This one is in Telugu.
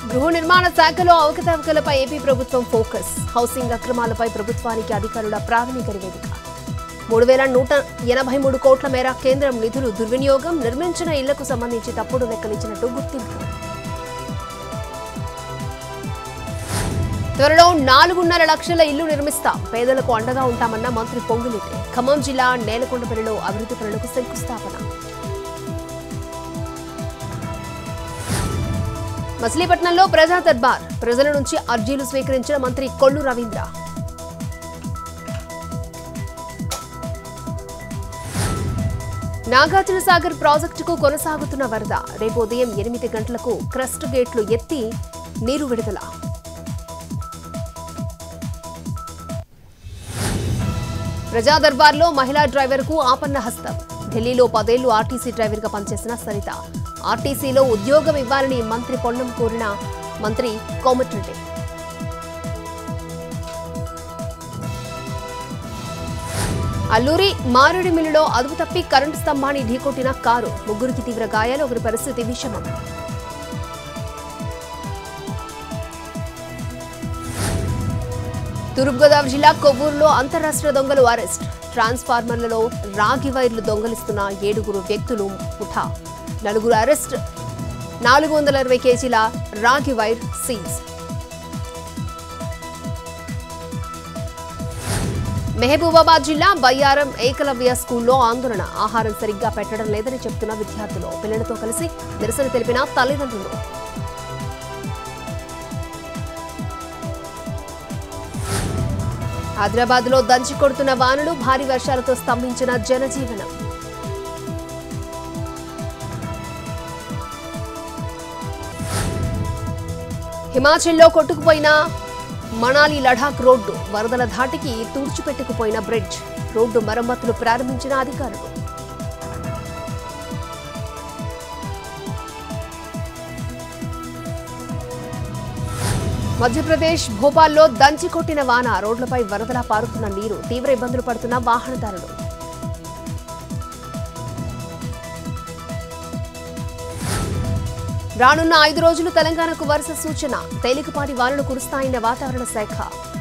గృహ నిర్మాణ శాఖలో అవకతవకలపై ఏపీ ప్రభుత్వం ఫోకస్ హౌసింగ్ అక్రమాలపై ప్రభుత్వానికి అధికారుల ప్రాథమిక నివేదిక మూడు వేల నూట ఎనభై మూడు కోట్ల మేర కేంద్రం నిధులు దుర్వినియోగం నిర్మించిన ఇళ్లకు సంబంధించి తప్పుడు లెక్కలిచ్చినట్టు గుర్తింపు త్వరలో నాలుగున్నర లక్షల ఇల్లు నిర్మిస్తాం పేదలకు అండగా ఉంటామన్న మంత్రి పొంగులేటి ఖమ్మం జిల్లా నేలకొండపల్లిలో అభివృద్ధి పనులకు శంకుస్థాపన మచిలీపట్నంలో ప్రజా దర్బార్ ప్రజల నుంచి అర్జీలు స్వీకరించిన మంత్రి కొల్లు రవీంద్ర నాగార్జున సాగర్ ప్రాజెక్టుకు కొనసాగుతున్న వరద రేపు ఉదయం ఎనిమిది గంటలకు క్రస్ట్ గేట్లు ఎత్తి నీరు విడుదల ప్రజా దర్బార్లో మహిళా డ్రైవర్కు ఆపన్న హస్తం ఢిల్లీలో పదేళ్లు ఆర్టీసీ డ్రైవర్గా పనిచేసిన సరిత ఆర్టీసీలో ఉద్యోగం ఇవ్వాలని మంత్రి పొన్నం కోరిన మంత్రి కోమటిరెడ్డి అల్లూరి మారేడుమిల్లిలో అదుపు తప్పి కరెంటు స్తంభాన్ని ఢీకొట్టిన కారు ముగ్గురికి తీవ్ర గాయాలు ఒకరి పరిస్థితి విషమం తూర్పుగోదావరి జిల్లా కొవ్వూరులో అంతరాష్ట్ర దొంగలు అరెస్ట్ ట్రాన్స్ఫార్మర్లలో రాగి వైర్లు దొంగలిస్తున్న ఏడుగురు వ్యక్తులు ముఠా నలుగురు అరెస్ట్ నాలుగు వందల ఇరవై కేజీల రాగి వైర్ సీజ్ మెహబూబాబాద్ జిల్లా బయ్యారం ఏకలవ్య స్కూల్లో ఆందోళన ఆహారం సరిగ్గా పెట్టడం లేదని చెప్తున్న విద్యార్థులు పిల్లలతో కలిసి నిరసన తెలిపిన తల్లిదండ్రులు హైదరాబాద్ లో దంచి కొడుతున్న వానలు భారీ వర్షాలతో స్తంభించిన జనజీవనం హిమాచల్లో కొట్టుకుపోయిన మనాలి లడాక్ రోడ్డు వరదల ధాటికి తుడిచిపెట్టుకుపోయిన బ్రిడ్జ్ రోడ్డు మరమ్మతులు ప్రారంభించిన అధికారులు మధ్యప్రదేశ్ భోపాల్లో దంచి కొట్టిన వాన రోడ్లపై వరదలా పారుతున్న నీరు తీవ్ర ఇబ్బందులు పడుతున్న వాహనదారులు రానున్న ఐదు రోజులు తెలంగాణకు వరుస సూచన తేలికపాటి వానలు కురుస్తాయన్న వాతావరణ శాఖ